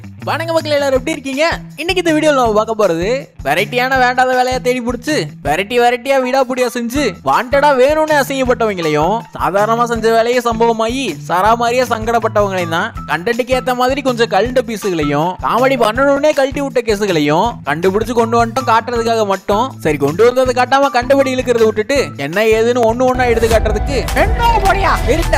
வணக்க மக்கள் எல்லாரும் எப்படி இருக்கீங்க இன்னைக்கு இந்த வீடியோல நம்ம பார்க்க போறது வெரைட்டியான வேண்டாத வேலையா தேடி பிடிச்சு வெரைட்டி வெரைட்டியா விடாப்புடியா செஞ்சு வாண்டடா வேணும்னு அசிங்கப்பட்டவங்களையும் சாதாரணமா செஞ்ச வேலையே சம்பவமாயி சராமாரியா சங்கடப்பட்டவங்களையும் தான் கண்டென்ட்டுக்கு ஏத்த மாதிரி கொஞ்சம் கல்ட பீஸுகளையும் காமெடி பண்ணணும்னே கழட்டி விட்ட கேஸுகளையும் கண்டுபிடிச்சு கொண்டு வந்துட்டோம் காட்டுறதுக்காக மட்டும் சரி கொண்டு வந்ததை காட்டாம கண்டுபிடி இழுக்கிறத விட்டுட்டு என்ன ஏதுன்னு ஒண்ணு ஒண்ணா எடுத்து காட்டுறதுக்கு ரெண்டோ போடியா இருட்டா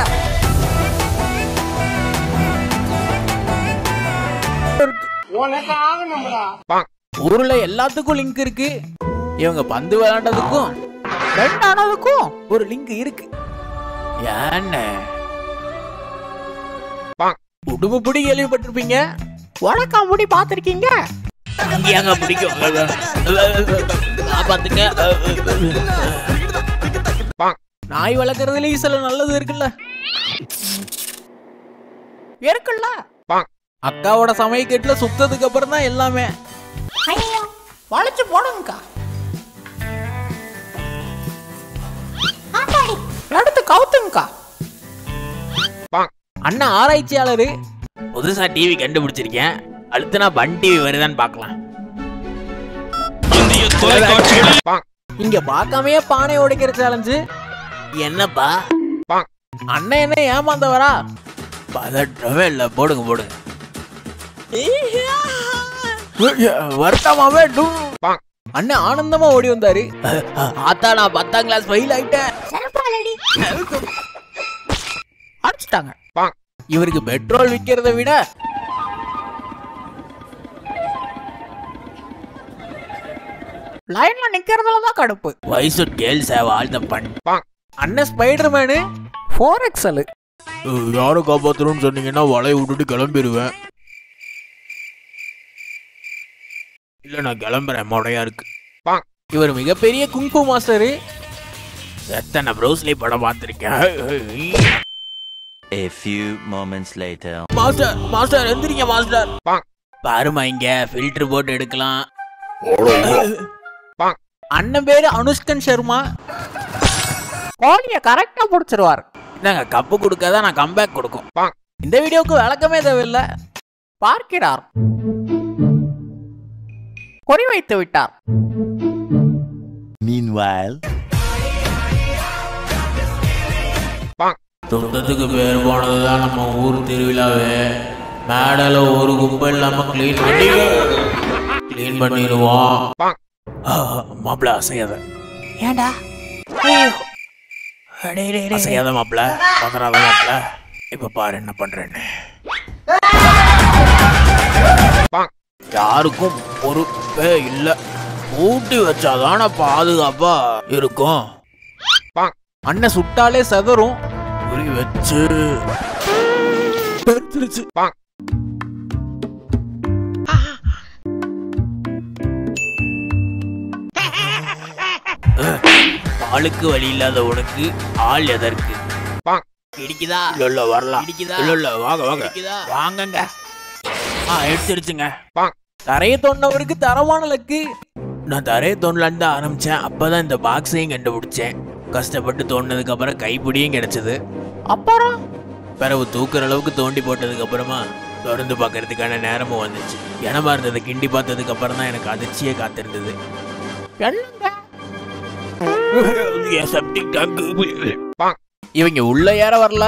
ஊர்ல எல்லாத்துக்கும் லிங்க் இருக்கு இவங்க பந்து விளையாண்டதுக்கும் ரெண்டானதுக்கும் ஒரு லிங்க் இருக்கு என்ன உடும்பு பிடி கேள்விப்பட்டிருப்பீங்க உனக்கா முடி பார்த்திருக்கீங்க ஏங்க பிடிக்கும் பாத்துங்க நாய் வளர்க்கறதுலயும் சில நல்லது இருக்குல்ல இருக்குல்ல அக்காவோட சமயக்கட்டுல சுத்ததுக்கு அப்புறம் தான் எல்லாமே ஐயோ வளைச்சு போடுங்கக்கா எடுத்து கவுத்துங்கக்கா அண்ணா ஆராய்ச்சியாளரு புதுசா டிவி கண்டுபிடிச்சிருக்கேன் அடுத்து நான் பன் டிவி வருதான்னு பார்க்கலாம் இங்க பார்க்காமயே பானை உடைக்கிற சேலஞ்சு என்னப்பா அண்ணன் என்ன ஏமாந்தவரா பதட்டமே இல்ல போடுங்க போடுங்க வருத்தமாவே டூ அண்ணன் ஆனந்தமா ஓடி வந்தாரு ஆத்தா நான் பத்தாம் கிளாஸ் ஃபெயில் ஆயிட்டேன் அடிச்சிட்டாங்க இவருக்கு பெட்ரோல் விக்கிறத விட லைன்ல நிக்கிறதுல தான் கடுப்பு வயசு girls have all the fun அண்ணன் ஸ்பைடர்மேனு ஃபோர் எக்ஸல் யாரும் காப்பாத்தணும்னு சொன்னீங்கன்னா வலைய விட்டுட்டு கிளம்பிடுவேன் இல்ல நான் கிளம்புறேன் மொடையா இருக்கு இவர் மிகப்பெரிய குங்ஃபு மாஸ்டரு எத்தனை ப்ரௌஸ்லி படம் பார்த்திருக்கேன் A few moments later. Master master எந்திரிங்க மாஸ்டர் பாருமா இங்க ஃபில்டர் போட்டு எடுக்கலாம் அண்ணன் பேரு அனுஷ்கன் சர்மா கோழிய கரெக்டா புடிச்சிருவார் நாங்க கப்பு கொடுக்காத நான் கம்பேக் கொடுக்கும் இந்த வீடியோவுக்கு விளக்கமே தேவையில்லை பார்க்கிறார் குறி வைத்து விட்டார் Meanwhile. சொந்தத்துக்கு பேர் போனதுதான் நம்ம ஊர் திருவிழாவே மேடல ஒரு கும்பல் இல்லாம க்ளீன் பண்ணி க்ளீன் பண்ணிடுவோம் மாப்பிள அசையாத ஏண்டா அசையாத மாப்பிள பதறாத மாப்பிள இப்ப பாரு என்ன பண்றேன்னு யாருக்கும் பொறுப்பே இல்ல பூட்டி வச்சாதான பாதுகாப்பா இருக்கும் அண்ணன் சுட்டாலே செதறும் குறி வச்சு பெருத்துருச்சு ஆளுக்கு வழி இல்லாத உனக்கு ஆள் எதற்கு இடிக்குதா இல்ல இல்ல வரலாம் இடிக்குதா இல்ல இல்ல வாங்க வாங்க வாங்கங்க ஆ எடுத்துருச்சுங்க தரைய தோண்டவருக்கு தரமான லக்கு நான் தரைய தோண்டலான்னு தான் ஆரம்பிச்சேன் அப்பதான் இந்த பாக்ஸையும் கண்டுபிடிச்சேன் கஷ்டப்பட்டு தோண்டினதுக்கு அப்புறம் கைப்பிடியும் கிடைச்சது அப்புறம் பிறகு தூக்குற அளவுக்கு தோண்டி போட்டதுக்கு அப்புறமா தொடர்ந்து பார்க்கறதுக்கான நேரமும் வந்துச்சு எனமா இருந்ததை கிண்டி பார்த்ததுக்கு அப்புறம் தான் எனக்கு அதிர்ச்சியே காத்திருந்தது என் septic tank. இவங்க உள்ள ஏற வரல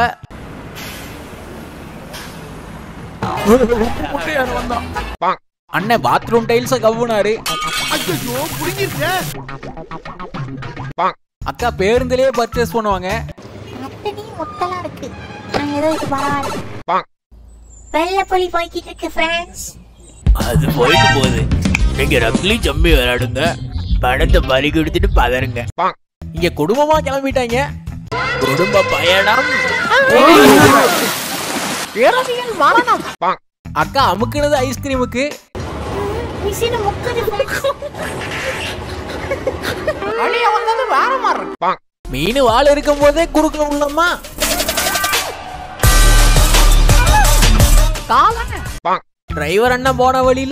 அண்ணன் பாத்ரூம் டைல்ஸ கவ்வுனாரு அக்கா பேருந்துலயே பர்ச்சேஸ் பண்ணுவாங்க அத்தனை முத்தலா இருக்கு நான் ஏதோ இது பரவாயில்ல வெள்ளை புலி போய்கிட்டு இருக்கு ஃப்ரெண்ட்ஸ் அது போயிட்டு போகுது நீங்க ரக்லி ஜம்மி விளையாடுங்க பணத்தை பறி கொடுத்துட்டு பதறுங்க இங்க குடும்பமா கிளம்பிட்டாங்க குடும்ப பயணம் இறுதியில் மரணம் அக்கா அமுக்குனது ஐஸ்கிரீமுக்கு மிஷின் முக்குது ஃப்ரெண்ட்ஸ் வெளிய வந்தது வேற மாதிரி மீன் வால் இருக்கும் போதே குறுக்க உள்ளம்மா டிரைவர் அண்ணன் போன வழியில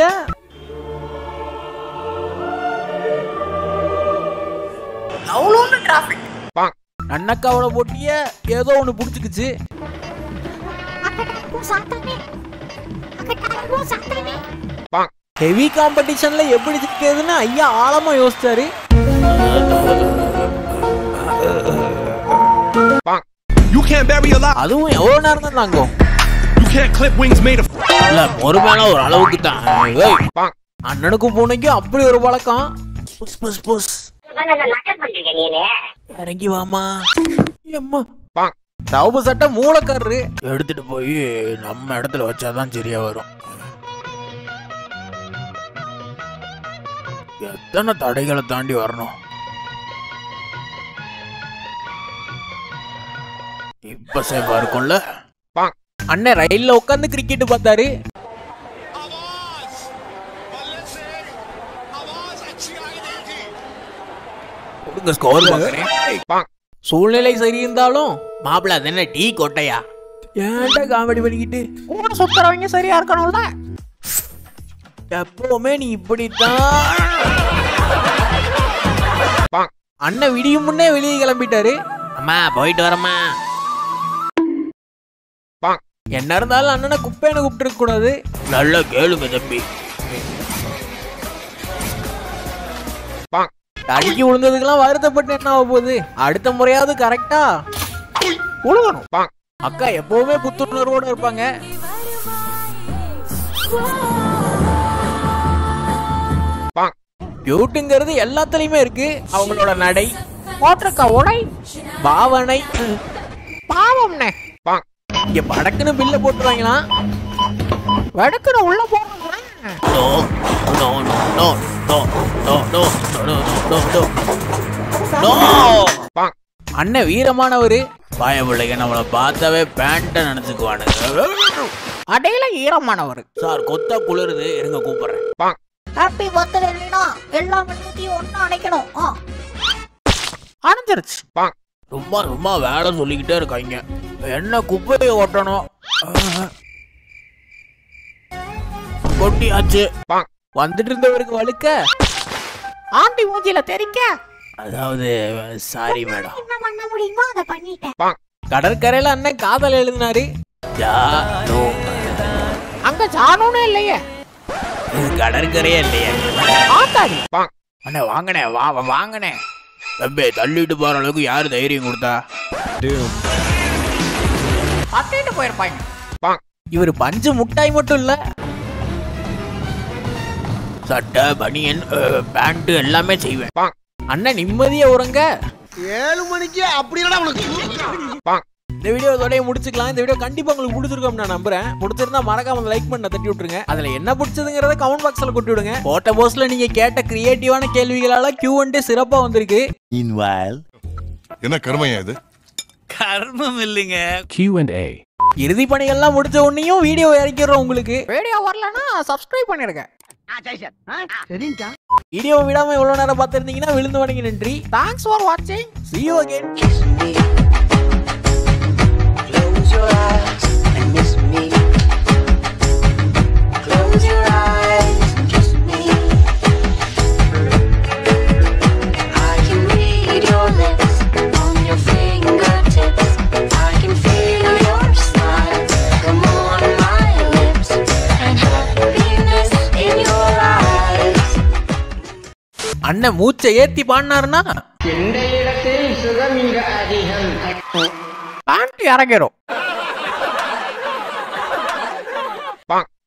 அவ்வளோன்னு டிராபிக் அண்ணக்காவோட போட்டிய ஏதோ ஒண்ணு புடிச்சுக்குச்சு அக்கா சாத்தானே கட்டாயமோ சத்தமே ஹெவி காம்படிஷன்ல எப்படி ஜெயிக்கிறதுன்னு ஐயா ஆழமா யோசிச்சாரு You can't bury a lot. அதுவும் எவ்வளவு நேரம் தான் தாங்கும் You can't clip wings made of. இல்ல பொறுமையான ஒரு அளவுக்கு தான் ஏய், அண்ணனுக்கும் பூனைக்கும் அப்படி ஒரு பழக்கம் புஸ் புஸ் புஸ் இறங்கி வாமா எம்மா சவுப்பு சட்டை மூளைக்காரரு எடுத்துட்டு போய் நம்ம இடத்துல வச்சாதான் சரியா வரும் எத்தனை தடைகளை தாண்டி வரணும் இப்ப சேஃபா இருக்கும்ல அண்ணன் ரயில்ல உட்காந்து கிரிக்கெட் பார்த்தாரு கொடுங்க ஸ்கோர் பார்க்கறேன் சூழ்நிலை சரி இருந்தாலும் மாப்பிள்ள அது என்ன டீ கொட்டையா ஏன்டா காமெடி பண்ணிக்கிட்டு கூட சுத்துறவங்க சரியா இருக்கணும்ல எப்பவுமே நீ இப்படித்தான் அண்ணன் விடியும் முன்னே வெளியே கிளம்பிட்டாரு அம்மா போயிட்டு வரமா என்ன இருந்தாலும் அண்ணனை குப்பைன்னு கூப்பிட்டு கூடாது நல்லா கேளுங்க தம்பி அடிக்கி விழுந்ததுக்கெல்லாம் வருத்தப்பட்டு என்ன ஆக போகுது அடுத்த முறையாவது கரெக்டா உழுகணும் அக்கா எப்பவுமே புத்துணர்வோட இருப்பாங்க கியூட்டுங்கிறது எல்லாத்துலயுமே இருக்கு அவங்களோட நடை போட்டிருக்க உடை பாவனை பாவம்னே இங்க படக்குன்னு பில்ல போட்டுருவாங்களாம் வடக்குன்னு உள்ள போடுறாங்களா no no no no no no no no no no no அண்ணன் வீரமானவரு பாய பிள்ளைங்க நம்மள பார்த்தாவே பேண்ட நினைச்சுக்குவானுங்க அடையில ஈரமானவர் சார் கொத்தா குளிருது இருங்க கூப்பிடுறேன் ஹாப்பி பர்த்டே லீனா எல்லா மணித்தையும் ஒண்ணா அணைக்கணும் ஆ அணைஞ்சிருச்சு சும்மா சும்மா வேலை சொல்லிக்கிட்டே இருக்காங்க என்ன குப்பையை ஓட்டணும் கொட்டியாச்சு வந்துட்டு இருந்தவருக்கு வழுக்க ஆண்டி மூஞ்சில தெரிக்க அதாவது சாரி மேடம் என்ன பண்ண முடியுமோ அதை பண்ணிட்டேன் கடற்கரையில அண்ணன் காதல் எழுதினாரு ஜானு. அங்க ஜானுனே இல்லையே இது கடற்கரையே இல்லையே ஆத்தாடி அண்ணே வாங்கண்ணே வா வா- வாங்கண்ணே தம்பி தள்ளிட்டு போற அளவுக்கு யாரு தைரியம் கொடுத்தா தட்டிட்டு போயிருப்பாங்க இவர் பஞ்சு முட்டாய் மட்டும் இல்ல சட்டை பனியன் பேண்ட் எல்லாமே செய்வேன் அண்ணன் நிம்மதியா உறங்க ஏழு மணிக்கு அப்படி இல்லடா உனக்கு இந்த வீடியோ இதோடய முடிச்சுக்கலாம் இந்த வீடியோ கண்டிப்பா உங்களுக்கு பிடிச்சிருக்கும் நான் நம்புறேன் பிடிச்சிருந்தா மறக்காம லைக் பண்ண தட்டி விட்டுருங்க அதுல என்ன பிடிச்சதுங்கிறத கமெண்ட் பாக்ஸ்ல கொட்டி விடுங்க போட்ட போஸ்ட்ல நீங்க கேட்ட கிரியேட்டிவான கேள்விகளால கியூ அண்ட் சிறப்பா வந்திருக்கு Meanwhile. என்ன கருமையா இது கர்மம் இல்லைங்க Q&A. இறுதி பணிகள்லாம் முடிச்ச உடனேயும் வீடியோ இறக்கிடுறோம் உங்களுக்கு வீடியோ வரலன்னா சப்ஸ்கிரைப் பண்ணிருங்க வீடியோ விடாம இவ்வளவு நேரம் பார்த்திருந்தீங்கன்னா விழுந்து வணங்கி நன்றி தேங்க்ஸ் ஃபார் வாட்சிங் see you again Close your eyes and miss me. Close your eyes and kiss me. I can read your lips on your fingertips. I can feel your smile come on my lips and happiness in your eyes. அண்ணன் மூச்சை ஏத்தி பாடினாருன்னா pant இறங்கிரும்